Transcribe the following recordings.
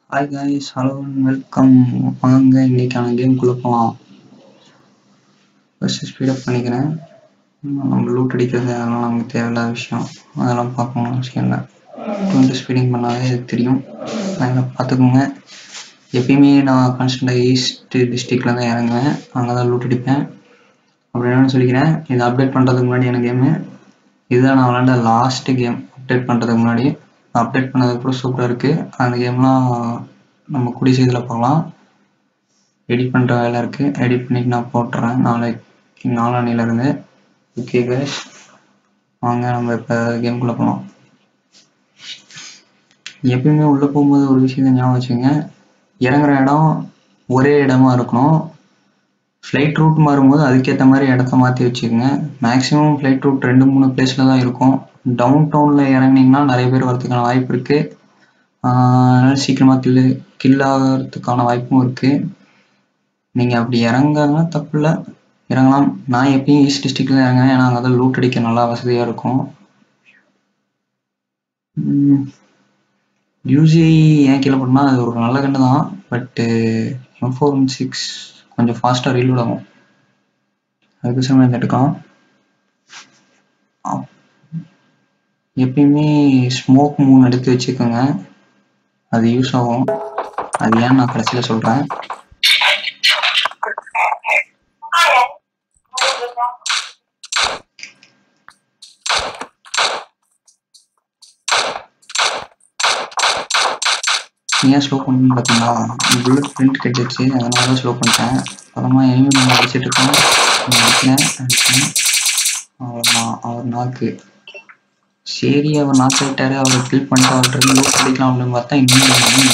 Hi guys hello welcome வாங்க இன்னைக்கான கேம்குள்ளே போகலாம் ஃபஸ்ட்டு ஸ்பீடப் பண்ணிக்கிறேன் நம்ம லூட் அடிக்கிறது அதெல்லாம் நமக்கு தேவையில்லாத விஷயம் அதெல்லாம் பார்க்கணும் அவசியம் இல்லை டுவெண்ட்டி ஸ்பீடிங் பண்ணாலே எனக்கு தெரியும் அதெல்லாம் பார்த்துக்கோங்க எப்பயுமே நான் கான்ஸ்டண்ட்டாக ஈஸ்ட் டிஸ்ட்ரிக்டில் தான் இறங்குவேன் அங்கே தான் லூட் அடிப்பேன் அப்படி என்னன்னு சொல்லிக்கிறேன் இதை அப்டேட் பண்ணுறதுக்கு முன்னாடி எனக்கு கேமு இதுதான் நான் விளாண்ட லாஸ்ட்டு கேம் அப்டேட் பண்ணுறதுக்கு முன்னாடி அப்டேட் பண்ணதுக்கு அப்புறம் சூப்பராக இருக்குது அந்த கேம்லாம் நம்ம கூடிய சீக்கிரம் பார்க்கலாம் எடிட் பண்ணுற வேலை இருக்குது எடிட் பண்ணிட்டு நான் போட்டுறேன் நாளைக்கு நாளானிலேருந்து ஓகே கேஷ் வாங்க நம்ம இப்போ கேம்குள்ளே போகலாம் எப்பயுமே உள்ளே போகும்போது ஒரு விஷயத்தை ஞாபகம் வச்சுங்க இறங்குற இடம் ஒரே இடமா இருக்கணும் ஃப்ளைட் ரூட் மாறும்போது அதுக்கேற்ற மாதிரி இடத்த மாற்றி வச்சுக்கோங்க மேக்ஸிமம் ஃப்ளைட் ரூட் ரெண்டு மூணு பிளேஸில் தான் இருக்கும் டவுன் டவுனில் இறங்குனீங்கன்னா நிறைய பேர் வரதுக்கான வாய்ப்பு இருக்குது அதனால் சீக்கிரமாக கில்லு கில் ஆகிறதுக்கான வாய்ப்பும் இருக்குது நீங்கள் அப்படி இறங்கன்னா தப்பு இல்லை இறங்கலாம் நான் எப்பயும் ஈஸ்ட் டிஸ்ட்ரிக்டில் இறங்குறேன் ஏன்னா அங்கே தான் லூட் அடிக்க நல்லா வசதியாக இருக்கும் யூசி ஏன் கீழே போட்டோம்னா அது ஒரு நல்ல கண்டு தான் பட்டு எம் ஃபோர் ஒன் சிக்ஸ் கொஞ்சம் ஃபாஸ்ட்டாக ரீலோட் ஆகும் அதுக்கு சமயம் இந்த எடுக்கலாம் எப்பயுமே ஸ்மோக் மூணு எடுத்து வச்சுக்கோங்க அது யூஸ் ஆகும் அது ஏன் நான் கடைசியில் சொல்கிறேன் ஏன் ஸ்லோ பண்ணணும்னு பார்த்தீங்களா புல்லட் பிரிண்ட் கட்டிடுச்சு அதனால தான் ஸ்லோ பண்ணிட்டேன் அப்புறமா எனிமி நம்ம அடிச்சிட்டு இருக்கோம் அடிக்கிறேன் அடிச்சேன் அவ்வளோதான் அவர் நாக்கு சரி அவர் நாக் ஆகிட்டாரு அவரை கில் பண்ணிட்டு அவர்கிட்ட லூட் அடிக்கலாம் அப்படின்னு பார்த்தா இன்னும்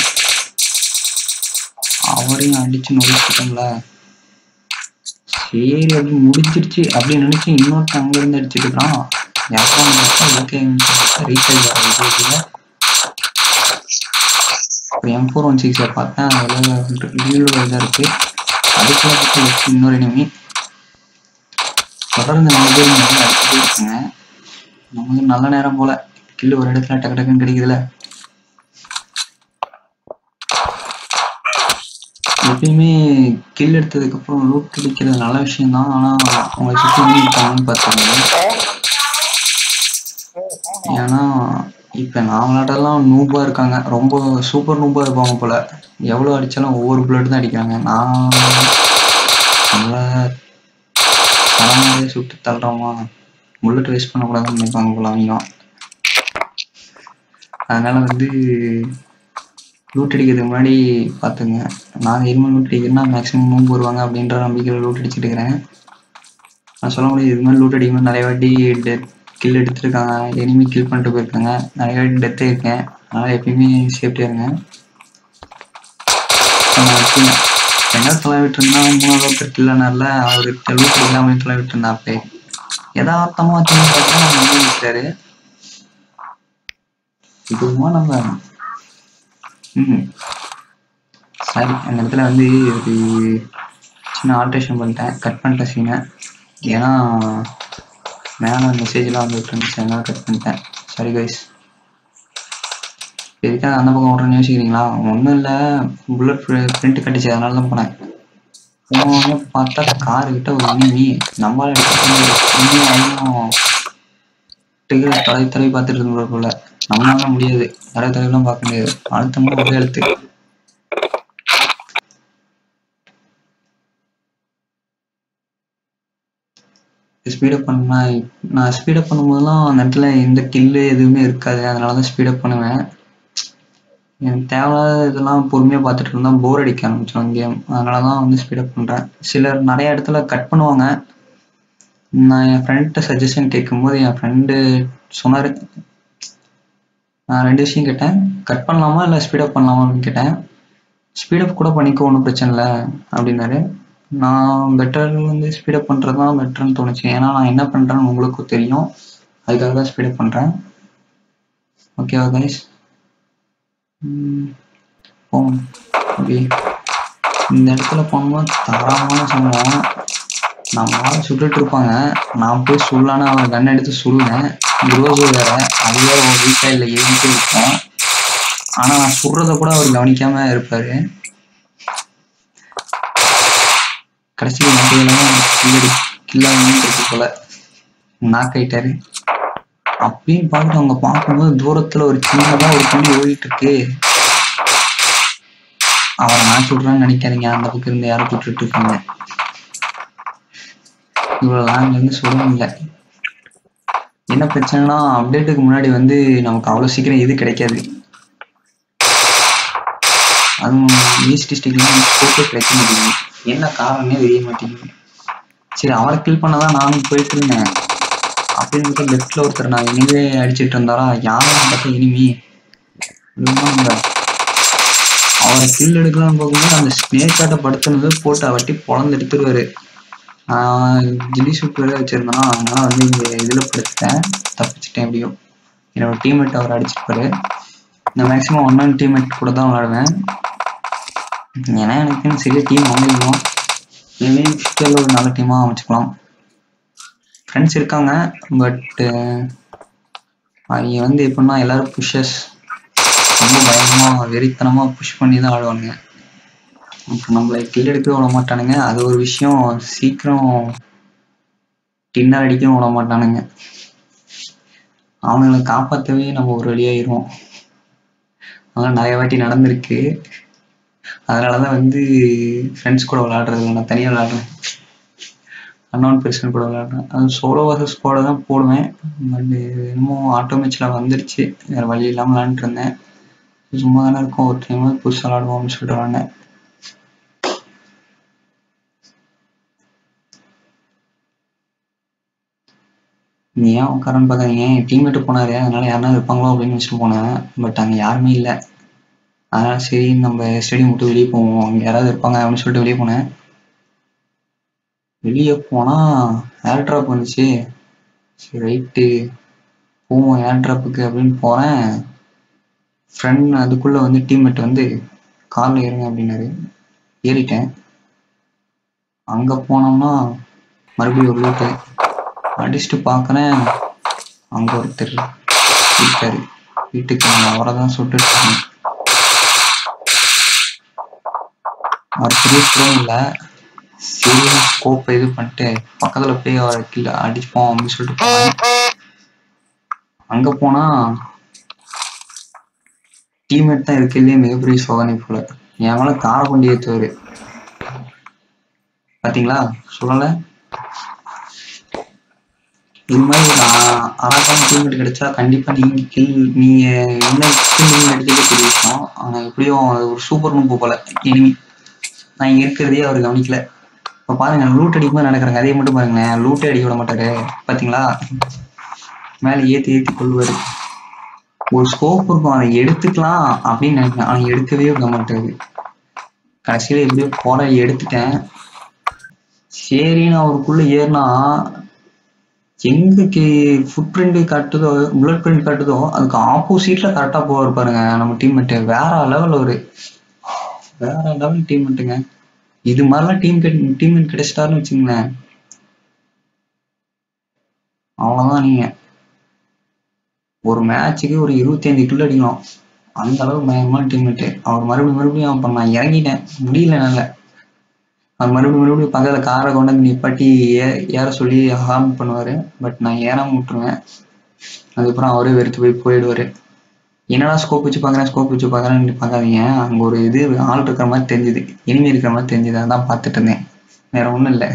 அவரையும் அடிச்சு நொடிச்சிட்டோம்ல சரி அப்படி முடிச்சிருச்சு அப்படின்னு நினைச்சு இன்னொருத்தன் அங்க இருந்து அடிச்சிட்டு இருக்கான் யாரும் பார்த்தா ஓகே ரீசார்ஜ் ஆகுது இப்போ எம் ஃபோர் ஒன் சிக்ஸை பார்த்தேன் அதில் ரீலோட இதாக இருக்குது அதுக்குள்ள பற்றி இன்னொரு எனிமி தொடர்ந்து நாலு பேர் நல்லா அடிச்சுட்டே இருக்குங்க நமக்கு நல்ல நேரம் போல கில்லு ஒரு இடத்துல டக்கு டக்குன்னு கிடைக்குதுல எப்பயுமே கில் எடுத்ததுக்கு அப்புறம் லூட் கிடைக்கிறது நல்ல விஷயம் தான் ஆனா அவங்க சுற்றி என்ன இருக்காங்கன்னு பார்த்தாங்க ஏன்னா இப்ப நான் விளையாடலாம் நூபா இருக்காங்க ரொம்ப சூப்பர் நூபா இருப்பாங்க போல எவ்வளவு அடிச்சாலும் ஒவ்வொரு புல்லட் தான் அடிக்கிறாங்க நான் நல்லா தரமாவே சுட்டு தள்ளுறோமா புல்லட் வேஸ்ட் பண்ணக்கூடாதுன்னு நினைப்பாங்க போல அவங்க அதனால வந்து லூட் அடிக்கிறதுக்கு முன்னாடி பார்த்துங்க நான் எருமை லூட் அடிக்கிறேன்னா மேக்ஸிமம் நூம்பு வருவாங்க அப்படின்ற நம்பிக்கையில் லூட் அடிச்சுட்டு இருக்கிறேன் நான் சொல்ல முடியாது இது மாதிரி லூட் அடிக்கும்போது நிறைய வாட்டி டெத் கில் எடுத்திருக்காங்க எனிமி கில் பண்ணிட்டு போயிருக்காங்க நிறைய வாட்டி டெத்தே இருக்கேன் அதனால் எப்பயுமே சேஃப்டியாக இருங்க ரெண்டாவது தொலை விட்டுருந்தா மூணாவது ஒருத்தர் கில்லனால அவரு லூட் இல்லாமல் தொலை விட்டுருந்தா அப்பே யதார்த்தமாக வச்சுன்னு பார்த்தா நம்ம வந்து விட்டாரு இதுவுமா நம்ம ம் சரி அந்த இடத்துல வந்து ஒரு சின்ன ஆல்ட்ரேஷன் பண்ணிட்டேன் கட் பண்ணிட்டேன் சீனை ஏன்னா மேலே மெசேஜ்லாம் வந்துட்டு இருந்துச்சு அதனால கட் பண்ணிட்டேன் சரி கைஸ் எதுக்காக அந்த பக்கம் ஓடுறேன்னு யோசிக்கிறீங்களா ஒன்றும் இல்லை புல்லட் பிரிண்ட் கட்டிச்சு அதனால தான் போனேன் போனோன்னு பார்த்தா காரு கிட்ட ஒரு இனிமி நம்மளால இன்னும் டிகிரி தடவி தடவி பார்த்துட்டு இருந்தோம் போல நம்மளால முடியாது நிறைய தடவைலாம் பார்க்க முடியாது அழுத்தமாக ஒரே எழுத்து ஸ்பீடப் பண்ணா நான் ஸ்பீடப் பண்ணும்போதெல்லாம் அந்த இடத்துல எந்த கில்லு எதுவுமே இருக்காது அதனால தான் ஸ்பீடப் பண்ணுவேன் எனக்கு தேவையில்லாத இதெல்லாம் பொறுமையாக பார்த்துட்டு இருந்தால் போர் அடிக்க ஆரம்பிச்சிடும் கேம் அதனால தான் வந்து ஸ்பீடப் பண்ணுறேன் சிலர் நிறைய இடத்துல கட் பண்ணுவாங்க நான் என் ஃப்ரெண்ட்ட சஜஷன் கேட்கும்போது என் ஃப்ரெண்டு சொன்னார் நான் ரெண்டு விஷயம் கேட்டேன் கட் பண்ணலாமா இல்லை ஸ்பீடப் பண்ணலாமா அப்படின்னு கேட்டேன் ஸ்பீடப் கூட பண்ணிக்க ஒன்றும் பிரச்சனை இல்லை அப்படின்னாரு நான் பெட்டர் வந்து ஸ்பீடப் பண்ணுறது தான் பெட்டர்னு தோணுச்சு ஏன்னா நான் என்ன பண்ணுறேன்னு உங்களுக்கும் தெரியும் அதுக்காக தான் ஸ்பீடப் பண்ணுறேன் ஓகேவா கைஸ் போவோம் ஓகே இந்த இடத்துல போகும்போது தரமான சம்பவம் நம்மளால சுட்டுட்டு இருப்பாங்க நான் போய் சுல்லான அவன் கன் எடுத்து சொல்லுவேன் குரோசோ வேற அது வேற ஒரு வீக்கா இல்லை ஏறிட்டே இருக்கும் ஆனா நான் சுடுறத கூட அவர் கவனிக்காம இருப்பாரு கடைசியில் மட்டையெல்லாம் கில்லடி கில்லாம இருக்கு போல நாக் ஆயிட்டாரு அப்படின்னு பார்த்துட்டு அவங்க பார்க்கும்போது தூரத்துல ஒரு சின்னதா ஒரு புள்ளி ஓடிட்டு இருக்கு அவரை நான் சுடுறான்னு நினைக்காதீங்க அந்த பக்கம் இருந்து யாரும் சுட்டுட்டு இருக்காங்க இவ்வளவு லாங்ல இருந்து சுட முடியல என்ன பிரச்சனைனா அப்டேட்டுக்கு முன்னாடி வந்து நமக்கு அவ்வளவு சீக்கிரம் இது கிடைக்காது அதுவும் ஈஸ்ட் டிஸ்ட்ரிக்ட்லாம் ஸ்கோப்பே கிடைக்க மாட்டேங்குது என்ன காரணமே தெரிய மாட்டேங்குது சரி அவரை கில் பண்ணதான் நானும் போயிட்டு இருந்தேன் அப்படின்னு பார்த்தா லெஃப்ட்ல ஒருத்தர் நான் இனிமே அடிச்சிட்டு இருந்தாரா யாரும் பார்த்தா இனிமே நம்ம அவரை கில் எடுக்கலாம்னு பார்க்கும்போது அந்த ஸ்னேக் ஆட்ட படுத்துனது போட்டு வட்டி பொழந்து எடுத்துருவாரு நான் ஜில்லி சூட் வேற வச்சிருந்தேன்னா அதனால வந்து இங்க இதுல படுத்துட்டேன் தப்பிச்சிட்டேன் எப்படியோ என்னோட டீம்மேட் அவர் அடிச்சிருப்பாரு நான் மேக்ஸிமம் ஒன் மேன் டீம்மேட் கூட தான் விளையாடுவேன் ஏன்னா எனக்கு சரியா டீம் அமைக்கணும் இனிமேல் ஃபியூச்சரில் ஒரு நல்ல டீமாக அமைச்சுக்கலாம் ஃப்ரெண்ட்ஸ் இருக்காங்க பட் அவங்க வந்து எப்படின்னா எல்லாரும் புஷஸ் ரொம்ப பயங்கரமாக வெறித்தனமாக புஷ் பண்ணி தான் ஆடுவானுங்க இப்போ நம்மளை கில் எடுக்கவே விட மாட்டானுங்க அது ஒரு விஷயம் சீக்கிரம் டின்னர் அடிக்கவும் விட மாட்டானுங்க அவனுங்களை காப்பாற்றவே நம்ம ஒரு வழியாயிருவோம் அதெல்லாம் நிறைய வாட்டி நடந்திருக்கு அதனாலதான் வந்து ஃப்ரெண்ட்ஸ் கூட விளையாடுறது நான் தனியாக விளையாடுறேன் அன்னோன் பர்சன் கூட விளையாடுறேன் அது சோலோ வர்சஸ் ஸ்குவாட தான் போடுவேன் பட் என்னமோ ஆட்டோ மேட்ச்சில் வந்துருச்சு வேறு வழி இல்லாமல் விளாண்டுட்டு இருந்தேன் சும்மா தானே இருக்கும் ஒரு டைம் புதுசாக விளாடுவோம்னு சொல்லிட்டு விளாண்டேன் நீ ஏன் உட்காரன்னு பார்க்காதீங்க என் டீம்மேட்டு போனாரு அதனால யாருனா இருப்பாங்களோ அப்படின்னு வச்சுட்டு போனேன் பட் அங்கே யாருமே இல்லை அதனால சரி நம்ம ஸ்டேடியம் விட்டு வெளியே போவோம் அங்கே யாராவது இருப்பாங்க அப்படின்னு சொல்லிட்டு வெளியே போனேன் வெளியே போனா ஏர் ட்ராப் வந்துச்சு சரி ரைட்டு போவோம் ஏர் ட்ராப்புக்கு அப்படின்னு போறேன் ஃப்ரெண்ட் அதுக்குள்ள வந்து டீம்மேட் வந்து கார்ல ஏறுங்க அப்படின்னாரு ஏறிட்டேன் அங்க போனோம்னா மறுபடியும் ஒரு லூட்டு அடிச்சுட்டு பார்க்கறேன் அங்க ஒருத்தர் இருக்காரு வீட்டுக்கு அவரை தான் சுட்டுட்டு இருக்கேன் அவர் பெரிய ஸ்ட்ரோம் இல்லை சரி ஸ்கோப் இது பண்ணிட்டு பக்கத்துல போய் அவரை கில்ல அடிப்போம் அப்படின்னு சொல்லிட்டு போனேன் அங்க போனா டீம்மேட் தான் இருக்கிறதுலே மிகப்பெரிய சோதனை போல என் மேல காரை கொண்டு ஏத்துவாரு பாத்தீங்களா சொல்லல இது மாதிரி ஒரு அ- அழகான டீம்மேட் கிடைச்சா கண்டிப்பா நீங்க கில் நீங்க என்ன கில் நீங்க எடுக்கிறதே பெரிய விஷயம் ஆனா எப்படியும் அது ஒரு சூப்பர் நூப்பு போல இனிமே நான் இங்க இருக்கிறதே அவர் கவனிக்கல இப்ப பாருங்க லூட் அடிக்கும்போது நடக்கிற கதையை மட்டும் பாருங்களேன் லூட்டே அடிக்க விட மாட்டாரு பாத்தீங்களா மேல ஏத்தி ஏத்தி கொள்வாரு ஒரு ஸ்கோப் இருக்கும் அதை எடுத்துக்கலாம் அப்படின்னு நினைக்கிறேன் ஆனா எடுக்கவே விட மாட்டாரு கடைசியில எப்படியோ போட எடுத்துட்டேன் சரின்னு அவருக்குள்ள ஏறினா எங்க ஃபுட் பிரிண்ட் காட்டுதோ புல்லட் பிரிண்ட் காட்டுதோ அதுக்கு ஆப்போசிட்ல கரெக்டா போவார் பாருங்க நம்ம டீம்மேட் வேற லெவல் ஒரு வேற லெவல் டீம்மேட்டுங்க இது மாதிரிலாம் டீம் டீம்மேட் கிடைச்சிட்டாருன்னு வச்சுங்களேன் அவ்வளவுதான் நீங்க ஒரு மேட்சுக்கு ஒரு இருபத்தி ஐந்து கிலோ அடிக்கணும் அந்த அளவுக்கு பயங்கரமான டீம்மேட் அவர் மறுபடியும் மறுபடியும் அப்புறம் நான் இறங்கிட்டேன் முடியல என்னால அவர் மறுபடியும் மறுபடியும் பக்கத்துல காரை கொண்டு வந்து நிப்பாட்டி ஏ ஏற சொல்லி ஹார்ன் பண்ணுவாரு பட் நான் ஏறாம விட்டுருவேன் அதுக்கப்புறம் அவரே வெறுத்து போய் போயிடுவாரு என்னடா ஸ்கோப் வச்சு பாக்குறேன் ஸ்கோப் வச்சு பாக்குறேன்னு பார்க்காதீங்க அங்க ஒரு இது ஆள் இருக்கிற மாதிரி தெரிஞ்சுது இனிமே இருக்கிற மாதிரி தெரிஞ்சுது அதான் பார்த்துட்டு இருந்தேன் வேற ஒண்ணும் இல்லை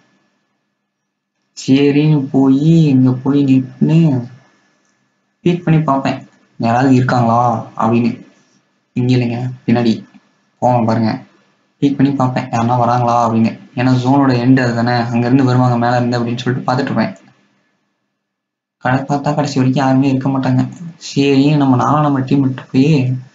சரின்னு போய் இங்க போய் நின்று பீக் பண்ணி பார்ப்பேன் யாராவது இருக்காங்களா அப்படின்னு இங்க இல்லைங்க பின்னாடி போவாங்க பாருங்க பீக் பண்ணி பார்ப்பேன் யாருன்னா வராங்களா அப்படின்னு ஏன்னா ஜோனோட எண்டு அது தானே அங்க இருந்து வருவாங்க மேல இருந்து அப்படின்னு சொல்லிட்டு பார்த்துட்டு இருப்பேன் கடை பார்த்தா கடைசி வரைக்கும் யாருமே இருக்க மாட்டாங்க சரி நம்ம நானும் நம்ம டீம் விட்டு போய்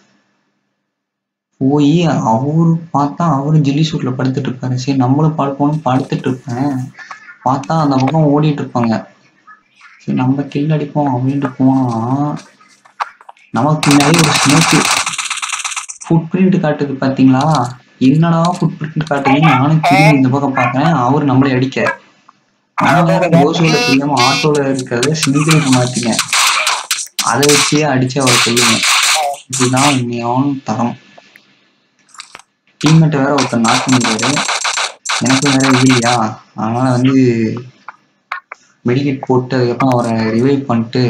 போய் அவரு பார்த்தா அவரு ஜில்லி சூட்ல படுத்துட்டு இருப்பாரு சரி நம்மளும் படுப்போம்னு படுத்துட்டு இருப்பேன் பார்த்தா அந்த பக்கம் ஓடிட்டு இருப்பாங்க சரி நம்ம கில் அடிப்போம் அப்படின்ட்டு போனா நமக்கு பின்னாடி ஒரு ஸ்னேக்கு ஃபுட் பிரிண்ட் காட்டுது பாத்தீங்களா என்னடா ஃபுட் பிரிண்ட் காட்டுதுன்னு நானும் திரும்பி இந்த பக்கம் பாக்குறேன் அவர் நம்மளை அடிக்க நான் வேற கோசோட தெரியாம ஆட்டோல இருக்கிறத சிங்கிளுக்கு மாத்திங்க அதை வச்சே அடிச்சு அவர் சொல்லுங்க இதுதான் உண்மையான தரம் டீம்மேட் வேற ஒருத்தர் நாக் பண்ணிடுவாரு எனக்கு வேற இது இல்லையா அதனால வந்து மெடிக்கெட் போட்டு அதுக்கப்புறம் அவரை ரிவைவ் பண்ணிட்டு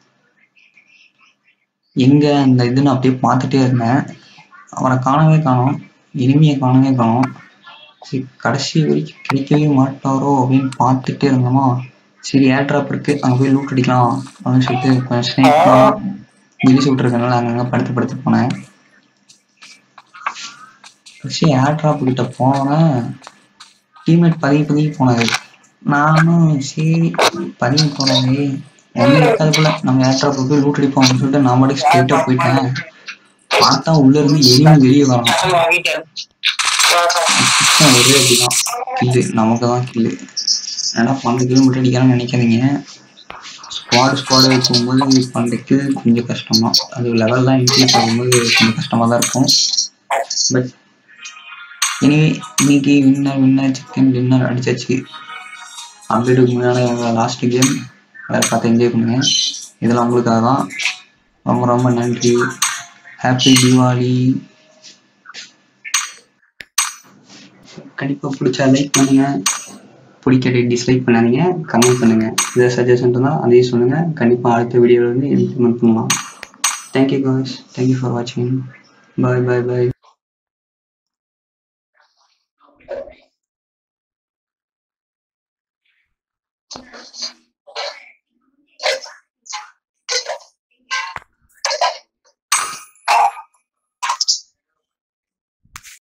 எங்க அந்த இதுன்னு அப்படியே பார்த்துட்டே இருந்தேன் அவரை காணவே காணோம் இனிமையை காணவே காணோம் சரி கடைசி வரைக்கும் கிடைக்கவே மாட்டாரோ அப்படின்னு பார்த்துட்டே இருந்தோமா சரி ஏர் ட்ராப் இருக்கு அங்கே போய் லூட் அடிக்கலாம் அப்படின்னு சொல்லிட்டு கொஞ்சம் ஸ்னேக்லாம் கிழிச்சு விட்டுருக்கனால அங்கங்க படுத்து படுத்து போனேன் கடைசி ஏர் ட்ராப் கிட்ட போனேன் டீம்மேட் பதுங்கி பதுங்கி போனாரு நானும் சரி பதுங்கி போனது ஒன்றும் இருக்காது போல நம்ம ஏர் ட்ராப் போய் லூட் அடிப்போம் அப்படின்னு சொல்லிட்டு நான் மட்டும் ஸ்ட்ரெயிட்டாக போயிட்டேன் பார்த்தா உள்ள இருந்து எரியும் வெளியே வரணும் சிஸ்டம் ஒரே அப்படிதான் கில்லு நமக்கு தான் கில்லு ஏன்னா பன்னெண்டு கிலோ மட்டும் அடிக்கலாம்னு நினைக்காதீங்க ஸ்குவாட் ஸ்குவாட் வைக்கும்போது பன்னெண்டு கில் கொஞ்சம் கஷ்டம் தான் அது லெவல்லாம் இன்க்ரீஸ் ஆகும்போது கொஞ்சம் கஷ்டமாக தான் இருக்கும் பட் இனி இன்னைக்கு வின்னர் வின்னர் சிக்கன் டின்னர் அடிச்சாச்சு அப்டேட்டுக்கு முன்னாடி லாஸ்ட் கேம் அதை பார்த்து என்ஜாய் பண்ணுங்க இதெல்லாம் உங்களுக்காக தான் ரொம்ப ரொம்ப நன்றி ஹாப்பி தீபாவளி கண்டிப்பாக பிடிச்சா லைக் பண்ணுங்க பிடிக்காட்டி டிஸ்லைக் பண்ணாதீங்க கமெண்ட் பண்ணுங்க இதை சஜஷன் இருந்தால் அதையும் சொல்லுங்க கண்டிப்பாக அடுத்த வீடியோவில் வந்து இம்ப்ளிமெண்ட் பண்ணலாம் தேங்க்யூ காய்ஸ் தேங்க்யூ ஃபார் வாட்சிங் பாய் பாய் பாய் Thank you.